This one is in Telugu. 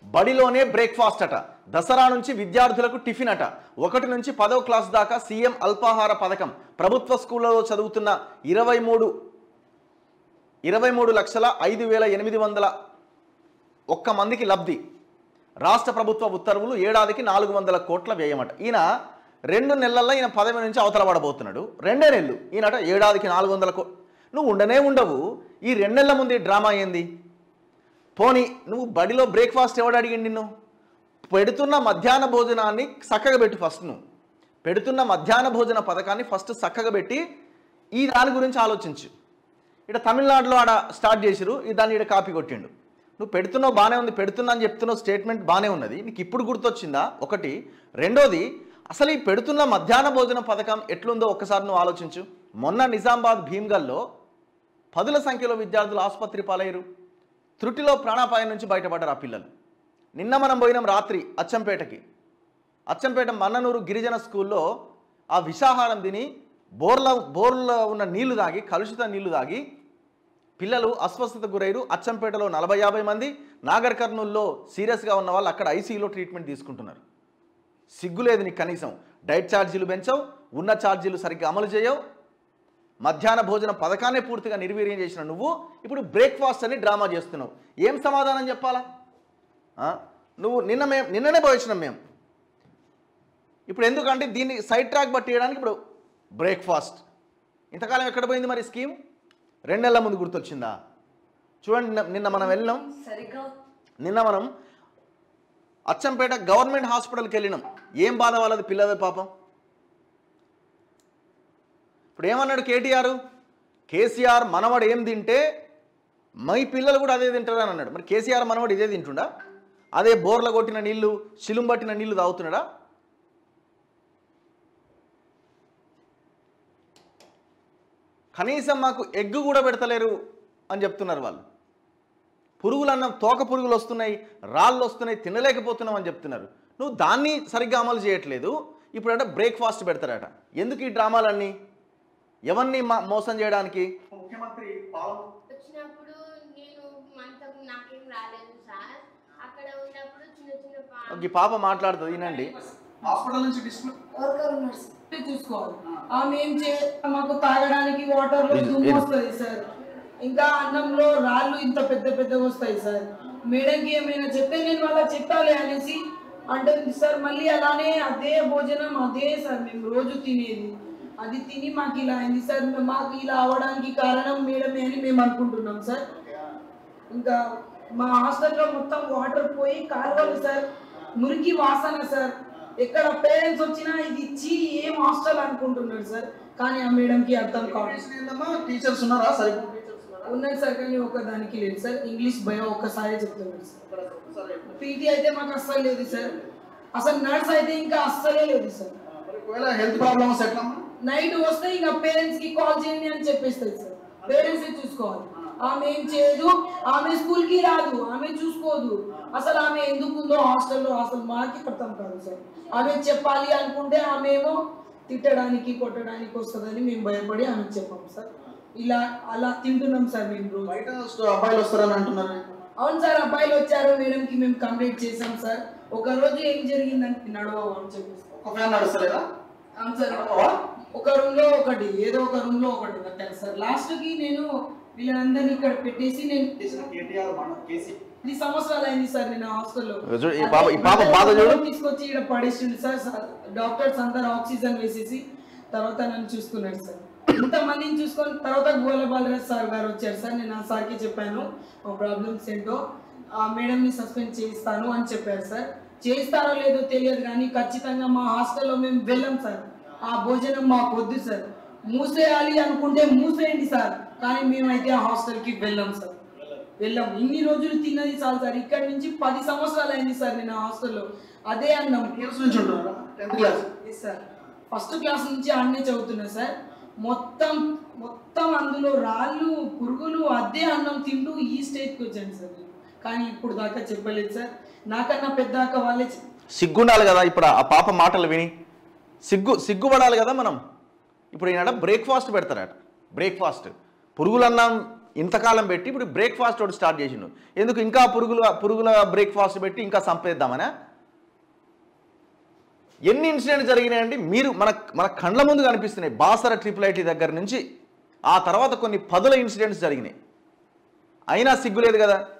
బడిలోనే బ్రేక్ఫాస్ట్ అట దసరా నుంచి విద్యార్థులకు టిఫిన్ అట ఒకటి నుంచి పదవ క్లాస్ దాకా సీఎం అల్పాహార పథకం ప్రభుత్వ స్కూళ్లలో చదువుతున్న ఇరవై మూడు ఇరవై మూడు లక్షల ఐదు వేల ఎనిమిది వందల ఒక్క మందికి లబ్ధి రాష్ట్ర ప్రభుత్వ ఉత్తర్వులు ఏడాదికి నాలుగు వందల కోట్ల వ్యయమట ఈయన రెండు నెలల్లో ఈయన పదవి నుంచి అవతల పడబోతున్నాడు రెండే నెలలు ఈయనట ఏడాదికి నాలుగు వందల కో నువ్వు ఉండనే ఉండవు ఈ రెండు నెలల ముందు ఈ డ్రామా ఏంది పోనీ నువ్వు బడిలో బ్రేక్ఫాస్ట్ ఎవడు అడిగింది నిన్ను పెడుతున్న మధ్యాహ్న భోజనాన్ని చక్కగా పెట్టు ఫస్ట్ నువ్వు పెడుతున్న మధ్యాహ్న భోజన పథకాన్ని ఫస్ట్ చక్కగా పెట్టి ఈ దాని గురించి ఆలోచించు ఇక్కడ తమిళనాడులో ఆడ స్టార్ట్ చేసిరు ఈ దాన్ని ఇక్కడ కాపీ కొట్టిండు నువ్వు పెడుతున్నావు బాగానే ఉంది పెడుతున్నా అని చెప్తున్నావు స్టేట్మెంట్ బాగానే ఉన్నది నీకు ఇప్పుడు గుర్తొచ్చిందా ఒకటి రెండోది అసలు ఈ పెడుతున్న మధ్యాహ్న భోజన పథకం ఎట్లుందో ఒక్కసారి నువ్వు ఆలోచించు మొన్న నిజామాబాద్ భీమ్గల్లో పదుల సంఖ్యలో విద్యార్థులు ఆసుపత్రి పాలయ్యారు త్రుటిలో ప్రాణాపాయం నుంచి బయటపడ్డారు ఆ పిల్లలు నిన్న మనం పోయినాం రాత్రి అచ్చంపేటకి అచ్చంపేట మన్ననూరు గిరిజన స్కూల్లో ఆ విషాహారం తిని బోర్ల బోర్లో ఉన్న నీళ్లు తాగి కలుషిత నీళ్లు తాగి పిల్లలు అస్వస్థతకు గురైరు అచ్చంపేటలో నలభై యాభై మంది నాగర్ కర్నూల్లో సీరియస్గా ఉన్న వాళ్ళు అక్కడ ఐసీయూలో ట్రీట్మెంట్ తీసుకుంటున్నారు సిగ్గులేదు నీకు కనీసం డైట్ ఛార్జీలు పెంచవు ఉన్న ఛార్జీలు సరిగ్గా అమలు చేయవు మధ్యాహ్న భోజన పథకాన్ని పూర్తిగా నిర్వీర్యం చేసిన నువ్వు ఇప్పుడు బ్రేక్ఫాస్ట్ అని డ్రామా చేస్తున్నావు ఏం సమాధానం చెప్పాలా ఆ? నువ్వు నిన్న మేము నిన్ననే పోయించినాం మేము ఇప్పుడు ఎందుకంటే దీన్ని సైడ్ ట్రాక్ పట్టియడానికి ఇప్పుడు బ్రేక్ఫాస్ట్ ఇంతకాలం ఎక్కడ పోయింది మరి స్కీమ్ రెండు నెలల ముందు గుర్తొచ్చిందా చూడండి నిన్న- నిన్న మనం వెళ్ళినాం సరిగ్గా నిన్న మనం అచ్చంపేట గవర్నమెంట్ హాస్పిటల్కి వెళ్ళినాం ఏం బాధ వాళ్ళది పిల్లది పాపం ఇప్పుడు ఏమన్నాడు కేటీఆర్ కేసీఆర్ మనవడు ఏం తింటే మై పిల్లలు కూడా అదే తింటారని అన్నాడు మరి కేసీఆర్ మనవడు ఇదే తింటుండా అదే బోర్ల కొట్టిన నీళ్లు శిలుం పట్టిన నీళ్లు తాగుతున్నాడా కనీసం మాకు ఎగ్గు కూడా పెడతలేరు అని చెప్తున్నారు వాళ్ళు పురుగులు అన్నం తోక పురుగులు వస్తున్నాయి రాళ్ళు వస్తున్నాయి తినలేకపోతున్నాం అని చెప్తున్నారు నువ్వు దాన్ని సరిగ్గా అమలు చేయట్లేదు ఇప్పుడంటే బ్రేక్ఫాస్ట్ పెడతారట ఎందుకు ఈ డ్రామాలన్నీ ఎవరిని మా- మోసం చేయడానికి ముఖ్యమంత్రి వచ్చినప్పుడు నేను మనతో నాకేం రాలేదు సార్ అక్కడ ఉన్నప్పుడు చిన్న చిన్న పా- ఈ పాప మాట్లాడుతుంది వినండి హాస్పిటల్ నుంచి డిస్మిస్ ఎవరికో ఉన్నారు సార్. చూసుకోవాలి ఆమె ఏం చే మాకు తాగడానికి వాటర్ లో ఇది- దుమ్ము ఇది- వస్తుంది సార్ ఇంకా అన్నంలో రాళ్ళు ఇంత పెద్ద పెద్దగా వస్తాయి సార్ మేడంకి ఏమైనా చెప్తే నేను వాళ్ళ చెప్పాలి అనేసి అంటే సార్ మళ్ళీ అలానే అదే భోజనం అదే సార్ మేము రోజు తినేది అది తిని మాకు ఇలా అయింది సార్ మాకు ఇలా అవడానికి కారణం మేడమే అని మేము అనుకుంటున్నాం సార్ ఇంకా మా హాస్టల్లో మొత్తం వాటర్ పోయి కాలువలు సార్ మురికి వాసన సార్ ఎక్కడ పేరెంట్స్ వచ్చినా ఇది ఇచ్చి ఏం హాస్టల్ అనుకుంటున్నారు సార్ కానీ ఆ మేడంకి అర్థం కావాలి టీచర్స్ ఉన్నారా సరిగ్గా ఉన్నాయి సార్ కానీ ఒక దానికి లేదు సార్ ఇంగ్లీష్ భయం ఒక్కసారే చెప్తున్నారు సార్ పీటీ అయితే మాకు అస్సలు లేదు సార్ అసలు నర్స్ అయితే ఇంకా అస్సలే లేదు సార్ మరి ఒకవేళ హెల్త్ ప్రాబ్లమ్స్ ఎట్లా నైట్ వస్తే ఇంకా పేరెంట్స్ కి కాల్ చేయండి అని చెప్పేస్తుంది సార్ పేరెంట్స్ చూసుకోవాలి ఆమె ఏం చేయదు ఆమె స్కూల్ కి రాదు ఆమె చూసుకోదు అసలు ఆమె ఎందుకు ఉందో హాస్టల్లో అసలు మాకి అర్థం కాదు సార్ ఆమె చెప్పాలి అనుకుంటే ఆమె ఏమో తిట్టడానికి కొట్టడానికి వస్తుందని మేము భయపడి ఆమెకు చెప్పాం సార్ ఇలా అలా తింటున్నాం సార్ మేము రోజు బయట అబ్బాయిలు వస్తారని అంటున్నారు అవును సార్ అబ్బాయిలు వచ్చారు మేడం కి మేము కంప్లీట్ చేసాం సార్ ఒక రోజు ఏం జరిగిందంటే నడవవు అని చెప్పేసి ఒక ఫ్యాన్ నడుస్తలేదా అవును సార్ నడవవా? ఒక రూమ్ లో ఒకటి ఏదో ఒక రూమ్ లో ఒకటి కట్టాను సార్ లాస్ట్ కి నేను వీళ్ళందరినీ ఇక్కడ పెట్టేసి నేను చేసిన కేటీఆర్ మన కేసీ పది సంవత్సరాలు అయింది సార్ నేను హాస్టల్లో చూడు, ఈ పాప- ఈ పాప బాధ చూడు. తీసుకొచ్చి ఇక్కడ పడేసిండు సార్ సార్ డాక్టర్స్ అందరు ఆక్సిజన్ వేసేసి తర్వాత నన్ను చూసుకున్నాడు సార్ ఇంతమందిని చూసుకొని తర్వాత గోల బాలరాజ్ సార్ గారు వచ్చారు సార్ నేను ఆ సార్కి చెప్పాను మా ప్రాబ్లమ్స్ ఏంటో ఆ మేడంని సస్పెండ్ చేయిస్తాను అని చెప్పారు సార్ చేయిస్తారో లేదో తెలియదు కానీ ఖచ్చితంగా మా హాస్టల్లో మేము వెళ్ళాం సార్ ఆ భోజనం మాకు వద్దు సార్ మూసేయాలి అనుకుంటే మూసేయండి సార్ కానీ మేమైతే ఆ హాస్టల్కి వెళ్ళాం సార్ వెళ్ళాం ఇన్ని రోజులు తిన్నది చాలు సార్ ఇక్కడ నుంచి పది సంవత్సరాలు అయింది సార్ నేను ఆ హాస్టల్లో అదే అన్నం ఇయర్స్ నుంచి ఉంటున్నారా tenth class Yes, sir first class నుంచి అన్నీ చదువుతున్నా సార్ మొత్తం మొత్తం అందులో రాళ్ళు పురుగులు అదే అన్నం తింటూ ఈ స్టేజ్కి వచ్చాను సార్ నేను. కానీ ఇప్పుడు దాకా చెప్పలేదు సార్ నాకన్నా పెద్ద అక్క వాళ్ళే చెప్- సిగ్గుండాలి కదా ఇప్పుడు ఆ పాప మాటలు విని సిగ్గు సిగ్గుపడాలి కదా మనం ఇప్పుడు ఈయన బ్రేక్ఫాస్ట్ పెడతారట బ్రేక్ఫాస్ట్ పురుగులన్నం ఇంతకాలం పెట్టి ఇప్పుడు బ్రేక్ఫాస్ట్ ఒకటి స్టార్ట్ చేసిండు ఎందుకు ఇంకా పురుగుల పురుగుల బ్రేక్ఫాస్ట్ పెట్టి ఇంకా సంపేద్దామనా ఎన్ని ఇన్సిడెంట్స్ జరిగినాయండి మీరు మన మన కండ్ల ముందు కనిపిస్తున్నాయి బాసర ట్రిపుల్ ఐటీ దగ్గర నుంచి ఆ తర్వాత కొన్ని పదుల ఇన్సిడెంట్స్ జరిగినాయి అయినా సిగ్గు లేదు కదా